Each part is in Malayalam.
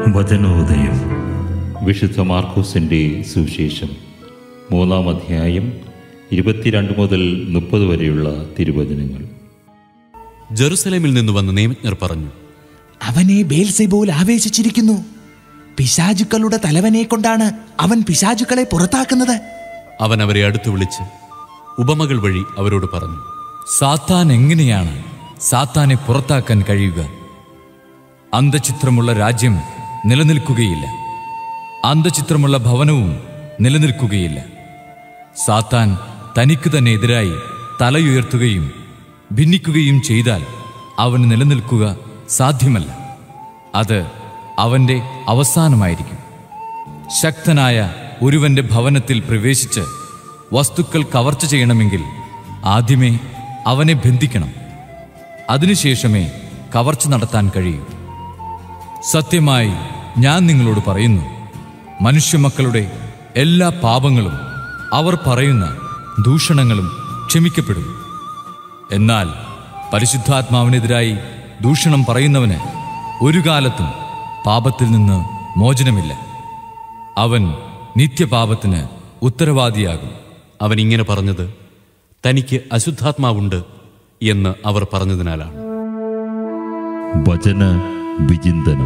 വചനോദയം വിശുദ്ധ മാർക്കോസിൻ്റെ സുവിശേഷം മൂന്നാം അധ്യായം ഇരുപത്തിരണ്ട് മുതൽ മുപ്പത് വരെയുള്ള തിരുവചനങ്ങൾ ജെറുസലേമിൽ നിന്ന് വന്ന നിയമജ്ഞർ പറഞ്ഞു അവനെ ബേൽസെബൂൽ ആവേശിച്ചിരിക്കുന്നു പിശാചുക്കളുടെ തലവനെ കൊണ്ടാണ് അവൻ പിശാചുക്കളെ പുറത്താക്കുന്നത് അവൻ അവരെ അടുത്തു വിളിച്ച് ഉപമകൾ വഴി അവരോട് പറഞ്ഞു സാത്താൻ എങ്ങനെയാണ് സാത്താനെ പുറത്താക്കാൻ കഴിയുക അന്തചിത്രമുള്ള രാജ്യം നിലനിൽക്കുകയില്ല അന്തചിത്രമുള്ള ഭവനവും നിലനിൽക്കുകയില്ല സാത്താൻ തനിക്ക് തന്നെ എതിരായി തലയുയർത്തുകയും ഭിന്നിക്കുകയും ചെയ്താൽ അവന് നിലനിൽക്കുക സാധ്യമല്ല അത് അവന്റെ അവസാനമായിരിക്കും ശക്തനായ ഒരുവന്റെ ഭവനത്തിൽ പ്രവേശിച്ച് വസ്തുക്കൾ കവർച്ച ചെയ്യണമെങ്കിൽ ആദ്യമേ അവനെ ബന്ധിക്കണം അതിനുശേഷമേ കവർച്ച നടത്താൻ കഴിയൂ സത്യമായി ഞാൻ നിങ്ങളോട് പറയുന്നു മനുഷ്യമക്കളുടെ എല്ലാ പാപങ്ങളും അവർ പറയുന്ന ദൂഷണങ്ങളും ക്ഷമിക്കപ്പെടും എന്നാൽ പരിശുദ്ധാത്മാവിനെതിരായി ദൂഷണം പറയുന്നവന് ഒരു കാലത്തും പാപത്തിൽ നിന്ന് മോചനമില്ല അവൻ നിത്യപാപത്തിന് ഉത്തരവാദിയാകും അവൻ ഇങ്ങനെ പറഞ്ഞത് തനിക്ക് അശുദ്ധാത്മാവുണ്ട് എന്ന് അവർ പറഞ്ഞതിനാലാണ് വചന വിചിന്തനം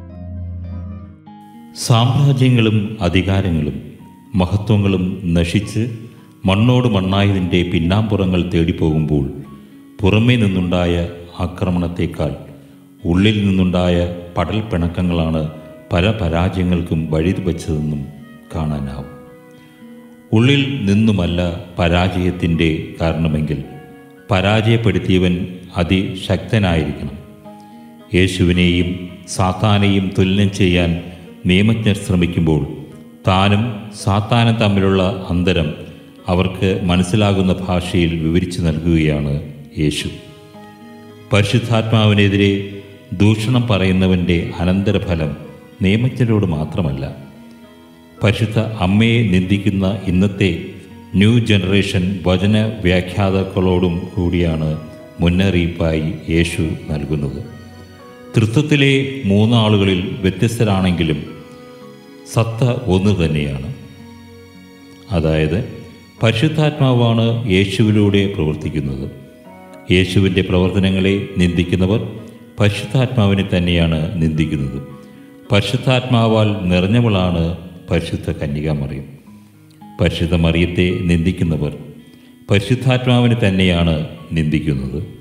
സാമ്രാജ്യങ്ങളും അധികാരങ്ങളും മഹത്വങ്ങളും നശിച്ച് മണ്ണോട് മണ്ണായതിൻ്റെ പിന്നാമ്പുറങ്ങൾ തേടിപ്പോകുമ്പോൾ പുറമേ നിന്നുണ്ടായ ആക്രമണത്തേക്കാൾ ഉള്ളിൽ നിന്നുണ്ടായ പടൽ പിണക്കങ്ങളാണ് പല പരാജയങ്ങൾക്കും വഴിവെച്ചതെന്നും കാണാനാവും ഉള്ളിൽ നിന്നുമല്ല പരാജയത്തിൻ്റെ കാരണമെങ്കിൽ പരാജയപ്പെടുത്തിയവൻ അതിശക്തനായിരിക്കണം യേശുവിനെയും സാത്താനെയും തുലനം ചെയ്യാൻ നിയമജ്ഞർ ശ്രമിക്കുമ്പോൾ താനും സാത്താനും തമ്മിലുള്ള അന്തരം അവർക്ക് മനസ്സിലാകുന്ന ഭാഷയിൽ വിവരിച്ചു നൽകുകയാണ് യേശു പരിശുദ്ധാത്മാവിനെതിരെ ദൂഷണം പറയുന്നവൻ്റെ അനന്തരഫലം നിയമജ്ഞരോട് മാത്രമല്ല പരിശുദ്ധ അമ്മയെ നിന്ദിക്കുന്ന ഇന്നത്തെ ന്യൂ ജനറേഷൻ വചന വ്യാഖ്യാതാക്കളോടും കൂടിയാണ് മുന്നറിയിപ്പായി യേശു നൽകുന്നത് തൃത്വത്തിലെ മൂന്നാളുകളിൽ വ്യത്യസ്തരാണെങ്കിലും സത്ത ഒന്ന് തന്നെയാണ് അതായത് പരിശുദ്ധാത്മാവാണ് യേശുവിലൂടെ പ്രവർത്തിക്കുന്നത് യേശുവിൻ്റെ പ്രവർത്തനങ്ങളെ നിന്ദിക്കുന്നവർ പരിശുദ്ധാത്മാവിനെ തന്നെയാണ് നിന്ദിക്കുന്നത് പരിശുദ്ധാത്മാവാൽ നിറഞ്ഞവളാണ് പരിശുദ്ധ കന്യകാമറിയം പരിശുദ്ധ മറിയത്തെ നിന്ദിക്കുന്നവർ പരിശുദ്ധാത്മാവിനെ തന്നെയാണ് നിന്ദിക്കുന്നത്